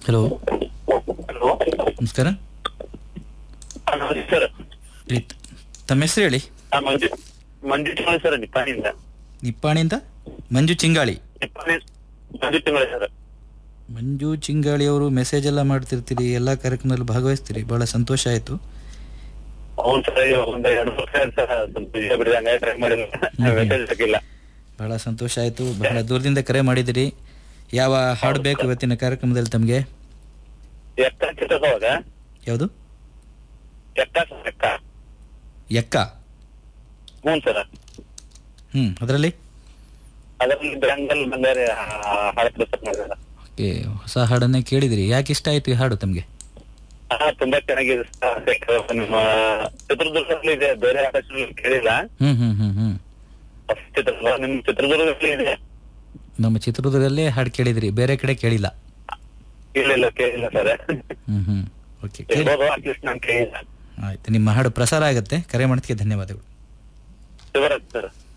hello hello ನಮಸ್ಕಾರ sir Preet ತಮ್ಮ ಹೆಸರು ಹೇಳಿ ಮಂಜು ಮಂಜು ತಿಂಗಳು ಸರ್ ನಿಪ್ಪಾಣಿಯಿಂದ ನಿಪ್ಪಾಣಿಯಿಂದ ಮಂಜು ಚಿಂಗಾಳಿ ನಿಪ್ಪಾಣಿ ಮಂಜು ತಿಂಗಳು ಸರ್ ಮಂಜು ಚಿಂಗಾಳಿ ಅವರು ಮೆಸೇಜ್ ಎಲ್ಲ ಮಾಡ್ತಿರ್ತೀರಿ ಎಲ್ಲ ಕಾರ್ಯಕ್ರಮದಲ್ಲಿ ಭಾಗವಹಿಸ್ತೀರಿ ಬಹಳ ಸಂತೋಷ ಆಯಿತು ಅವ್ನು ಸರ್ ಒಂದ್ ಎರಡು ವರ್ಷ ಆಯ್ತು ಸರ್ ಸ್ವಲ್ಪ ಬಿಜಿ ಬಿಡಿದಂಗೆ ಟ್ರೈ ಮಾಡಿಲ್ಲ ಮೆಸೇಜ್ ಹಾಕಿಲ್ಲ ಬಹಳ ಸಂತೋಷ ಆಯಿತು ಬಹಳ ದೂರದಿಂದ ಕರೆ ಮಾಡಿದಿರಿ ಯಾವ ಹಾಡು ಬೇಕು ಇವತ್ತಿನ ಕಾರ್ಯಕ್ರಮದಲ್ಲಿ ತಮಗೆ ಎಕ್ಕ ಚಿತ್ರದವಾಗ ಯಾವುದು ಎಕ್ಕ ಸರ್ ಎಕ್ಕ ಎಕ್ಕ ಹ್ಞೂ ಸರ್ ಹ್ಞೂ ಅದರಲ್ಲಿ ಅದರಲ್ಲಿ ಬೆಂಗಲ್ ಬಂದರೆ ಹಾಳು ಸರ್ ಮಾಡಿದಾರೆ ಓಕೆ ಹೊಸ ಹಾಡನ್ನೇ ಕೇಳಿದಿರಿ ಯಾಕೆ ಇಷ್ಟ ಆಯಿತು ಈ ಹಾಡು ತಮಗೆ ಹಾ ತುಂಬಾ ಚೆನ್ನಾಗಿದೆ ಸರ್ ನಿಮ್ಮ ಚಿತ್ರದುರ್ಗದಲ್ಲಿ ಇದೆ ಬೇರೆ ಆಕಾಶದಲ್ಲಿ ಕೇಳಿಲ್ಲ ಹ್ಞೂ ಹ್ಞೂ ಹ್ಞೂ ಹ್ಞೂ ಚಿತ್ರದುರ್ಗ ನಿಮ್ ಚಿತ್ರದುರ್ಗದಲ್ಲಿ ಇದೆ ನಮ್ಮ ಚಿತ್ರದುರ್ಗದಲ್ಲೇ ಹಾಡು ಕೇಳಿದಿರಿ ಬೇರೆ ಕಡೆ ಕೇಳಿಲ್ಲ ಇಲ್ಲ ಇಲ್ಲ ಕೇಳಿಲ್ಲ ಸರ್ ಹ್ಞೂ ಹ್ಞೂ ಓಕೆ ಕೇಳಿ ಇರ್ಬೋದು ಅಟ್ಲೀಸ್ಟ್ ನಾನು ಕೇಳಿಲ್ಲ ಆಯ್ತು ನಿಮ್ಮ ಹಾಡು ಪ್ರಸಾರ ಆಗುತ್ತೆ ಕರೆ ಮಾಡೋದಕ್ಕೆ ಧನ್ಯವಾದಗಳು ಶಿವರಾಜ್ ಸರ್